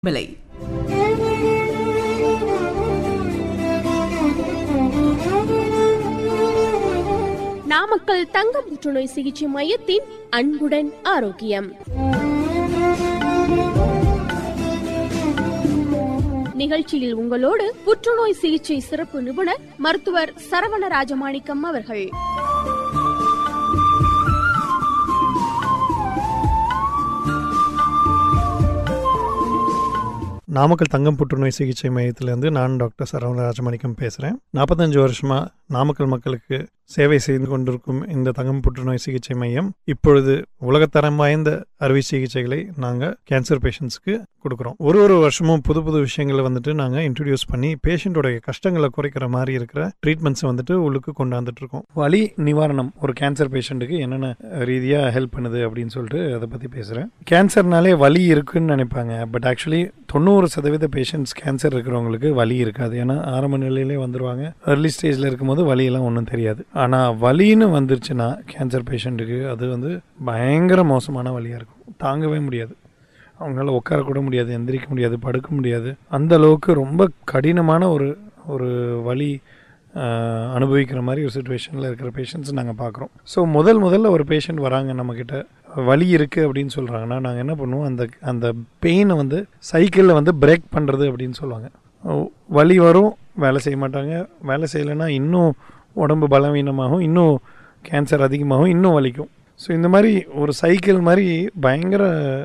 விலை நாமக்கல் தங்க புற்றுநோய் சிகிச்சை மையத்தின் அன்புடன் ஆரோக்கியம் நிகழ்ச்சியில் உங்களோடு புற்றுநோய் சிகிச்சை சிறப்பு நிபுணர் மருத்துவர் சரவண ராஜமாணிக்கம் அவர்கள் நாமக்கல் தங்கம் புற்றுநோய் சிகிச்சை மையத்திலேருந்து நான் டாக்டர் சரவண ராஜமாணிக்கம் பேசுகிறேன் நாற்பத்தஞ்சு வருஷமாக நாமக்கல் மக்களுக்கு சேவை செய்து கொண்டிருக்கும் இந்த தங்கம் புற்றுநோய் சிகிச்சை மையம் இப்பொழுது உலகத்தரம் வாய்ந்த அறுவை சிகிச்சைகளை நாங்கள் கேன்சர் பேஷண்ட்ஸ்க்கு கொடுக்குறோம் ஒரு ஒரு வருஷமும் புது புது விஷயங்களை வந்துட்டு நாங்கள் இன்ட்ரடியூஸ் பண்ணி பேஷண்ட்டோடைய கஷ்டங்களை குறைக்கிற மாதிரி இருக்கிற ட்ரீட்மெண்ட்ஸை வந்துட்டு உள்ளுக்கு கொண்டாந்துட்டு இருக்கோம் வலி நிவாரணம் ஒரு கேன்சர் பேஷண்ட்டுக்கு என்னென்ன ரீதியாக ஹெல்ப் பண்ணுது அப்படின்னு சொல்லிட்டு அதை பற்றி பேசுகிறேன் கேன்சர்னாலே வலி இருக்குன்னு நினைப்பாங்க பட் ஆக்சுவலி தொண்ணூறு சதவீத பேஷண்ட்ஸ் கேன்சர் இருக்கிறவங்களுக்கு வலி இருக்காது ஏன்னா ஆரம்ப நிலையிலே வந்துருவாங்க ஏர்லி ஸ்டேஜில் இருக்கும்போது வலியெல்லாம் ஒன்றும் தெரியாது ஆனால் வலின்னு வந்துருச்சுன்னா கேன்சர் பேஷண்ட்டுக்கு அது வந்து பயங்கர மோசமான வலியாக இருக்கும் தாங்கவே முடியாது அவங்களால உட்காரக்கூட முடியாது எந்திரிக்க முடியாது படுக்க முடியாது அந்த அளவுக்கு ரொம்ப கடினமான ஒரு ஒரு வலி ஆஹ், அனுபவிக்கிற மாதிரி ஒரு சுச்சுவேஷனில் இருக்கிற பேஷண்ட்ஸ் நாங்கள் பார்க்குறோம் ஸோ முதல் முதல்ல ஒரு பேஷண்ட் வராங்க நம்மக்கிட்ட வலி இருக்குது அப்படின்னு சொல்கிறாங்கன்னா நாங்கள் என்ன பண்ணுவோம் அந்த அந்த பெயினை வந்து சைக்கிளில் வந்து பிரேக் பண்ணுறது அப்படின்னு சொல்லுவாங்க ஓ, வலி வரும் வேலை செய்ய மாட்டாங்க வேலை செய்யலைன்னா இன்னும் உடம்பு பலவீனமாகும் இன்னும் கேன்சர் அதிகமாகும் இன்னும் வலிக்கும் ஸோ இந்த மாதிரி ஒரு சைக்கிள் மாதிரி பயங்கர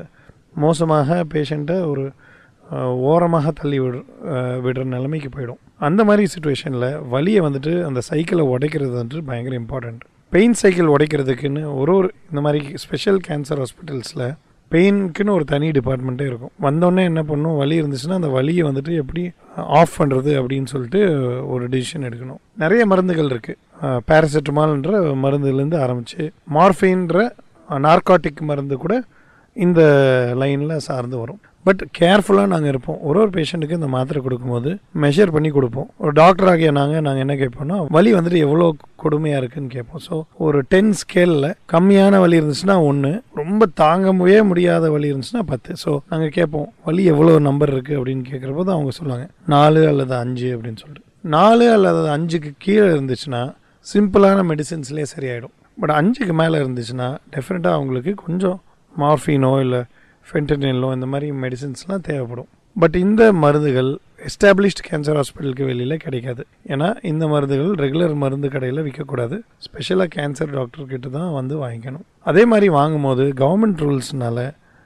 மோசமாக பேஷண்ட்டை ஒரு அஹ், ஓரமாக தள்ளி விடு அஹ், விடுற நிலைமைக்கு போயிடும் அந்த மாதிரி சுச்சுவேஷனில் வலியை வந்துட்டு அந்த சைக்கிளை உடைக்கிறது வந்துட்டு பயங்கர இம்பார்ட்டண்ட் பெயின் சைக்கிள் உடைக்கிறதுக்குன்னு ஒரு ஒரு இந்த மாதிரி ஸ்பெஷல் கேன்சர் ஹாஸ்பிட்டல்ஸில் பெயினுக்குன்னு ஒரு தனி டிபார்ட்மெண்ட்டே இருக்கும் வந்தோடனே என்ன பண்ணும் வலி இருந்துச்சுன்னா அந்த வலியை வந்துட்டு எப்படி ஆஃப் பண்ணுறது அப்படின்னு சொல்லிட்டு ஒரு டிசிஷன் எடுக்கணும் நிறைய மருந்துகள் இருக்குது பேராசிட்டமால்ன்ற மருந்துலேருந்து ஆரம்பித்து மார்ஃபின்ற நார்காட்டிக் மருந்து கூட இந்த லைனில் சார்ந்து வரும் பட் கேர்ஃபுல்லாக நாங்கள் இருப்போம் ஒரு ஒரு பேஷண்ட்டுக்கு இந்த மாத்திரை கொடுக்கும்போது மெஷர் பண்ணி கொடுப்போம் ஒரு டாக்டர் ஆகிய நாங்கள் நாங்கள் என்ன கேட்போம்னா வலி வந்துட்டு எவ்வளோ கொடுமையாக இருக்குன்னு கேட்போம் ஸோ ஒரு டென் ஸ்கேலில் கம்மியான வலி இருந்துச்சுன்னா ஒன்று ரொம்ப தாங்கவே முடியாத வலி இருந்துச்சுன்னா பத்து ஸோ நாங்கள் கேட்போம் வலி எவ்வளோ நம்பர் இருக்குது அப்படின்னு கேட்குறப்போ அவங்க சொல்லுவாங்க நாலு அல்லது அஞ்சு அப்படின்னு சொல்லிட்டு நாலு அல்லது அஞ்சுக்கு கீழே இருந்துச்சுன்னா சிம்பிளான மெடிசின்ஸ்லேயே சரியாயிடும் பட் அஞ்சுக்கு மேலே இருந்துச்சுன்னா டெஃபினட்டாக அவங்களுக்கு கொஞ்சம் மார்ஃபினோ இல்லை ஃபென்டனிலோ இந்த மாதிரி மெடிசின்ஸ்லாம் தேவைப்படும் பட் இந்த மருந்துகள் எஸ்டாப்ளிஷ்ட் கேன்சர் ஹாஸ்பிட்டலுக்கு வெளியில் கிடைக்காது ஏன்னா இந்த மருந்துகள் ரெகுலர் மருந்து கடையில் விற்கக்கூடாது ஸ்பெஷலாக கேன்சர் டாக்டர் கிட்ட தான் வந்து வாங்கிக்கணும் அதே மாதிரி வாங்கும்போது கவர்மெண்ட் ரூல்ஸ்னால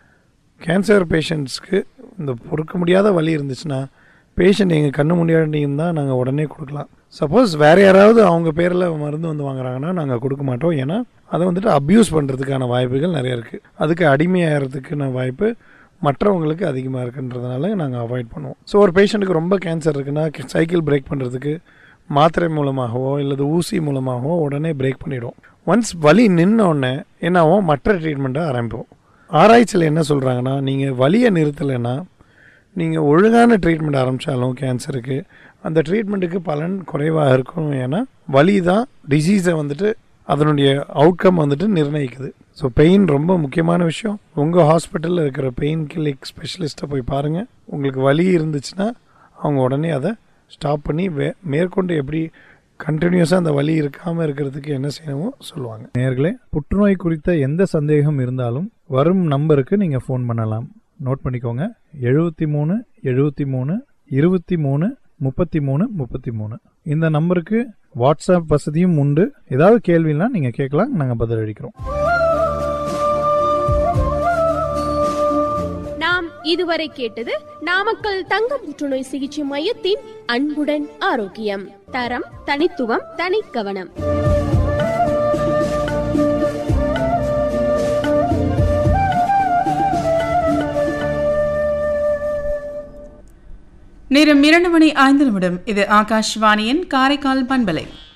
கேன்சர் பேஷண்ட்ஸ்க்கு இந்த பொறுக்க முடியாத வலி இருந்துச்சுன்னா பேஷண்ட் எங்கள் கண்ணு முன்னாடியும் தான் நாங்கள் உடனே கொடுக்கலாம் சப்போஸ் வேறு யாராவது அவங்க பேரில் மருந்து வந்து வாங்குறாங்கன்னா நாங்கள் கொடுக்க மாட்டோம் ஏன்னா அதை வந்துட்டு அப்யூஸ் பண்ணுறதுக்கான வாய்ப்புகள் நிறைய இருக்குது அதுக்கு அடிமையாகிறதுக்கான வாய்ப்பு மற்றவங்களுக்கு அதிகமாக இருக்குன்றதுனால நாங்கள் அவாய்ட் பண்ணுவோம் ஸோ ஒரு பேஷண்ட்டுக்கு ரொம்ப கேன்சர் இருக்குன்னா சைக்கிள் பிரேக் பண்ணுறதுக்கு மாத்திரை மூலமாகவோ இல்லது ஊசி மூலமாகவோ உடனே பிரேக் பண்ணிவிடுவோம் ஒன்ஸ் வலி நின்ன உடனே என்னாகும் மற்ற ட்ரீட்மெண்ட்டை ஆரம்பிப்போம் ஆராய்ச்சியில் என்ன சொல்கிறாங்கன்னா நீங்கள் வலியை நிறுத்தலைன்னா நீங்கள் ஒழுங்கான ட்ரீட்மெண்ட் ஆரம்பித்தாலும் கேன்சருக்கு அந்த ட்ரீட்மெண்ட்டுக்கு பலன் குறைவாக இருக்கும் ஏன்னா வலி தான் டிசீஸை வந்துட்டு அதனுடைய அவுட்கம் வந்துட்டு நிர்ணயிக்குது ஸோ பெயின் ரொம்ப முக்கியமான விஷயம் உங்கள் ஹாஸ்பிட்டலில் இருக்கிற பெயின் கிளினிக் ஸ்பெஷலிஸ்ட்டை போய் பாருங்கள் உங்களுக்கு வலி இருந்துச்சுன்னா அவங்க உடனே அதை ஸ்டாப் பண்ணி வே மேற்கொண்டு எப்படி கண்டினியூஸாக அந்த வலி இருக்காமல் இருக்கிறதுக்கு என்ன செய்யணுமோ சொல்லுவாங்க நேர்களே புற்றுநோய் குறித்த எந்த சந்தேகம் இருந்தாலும் வரும் நம்பருக்கு நீங்கள் ஃபோன் பண்ணலாம் நோட் பண்ணிக்கோங்க எழுபத்தி மூணு எழுபத்தி மூணு இருபத்தி மூணு முப்பத்தி மூணு முப்பத்தி மூணு இந்த நம்பருக்கு வாட்ஸ்அப் வசதியும் உண்டு ஏதாவது கேள்வினா நீங்கள் கேட்கலாம் நாங்கள் பதிலளிக்கிறோம் நாம் இதுவரை கேட்டது நாமக்கல் தங்க புற்றுநோய் சிகிச்சை மையத்தின் அன்புடன் ஆரோக்கியம் தரம் தனித்துவம் தனிக்கவனம் நேரம் இரண்டு மணி ஐந்து நிமிடம் இது ஆகாஷ்வாணியின் காரைக்கால் பண்பலை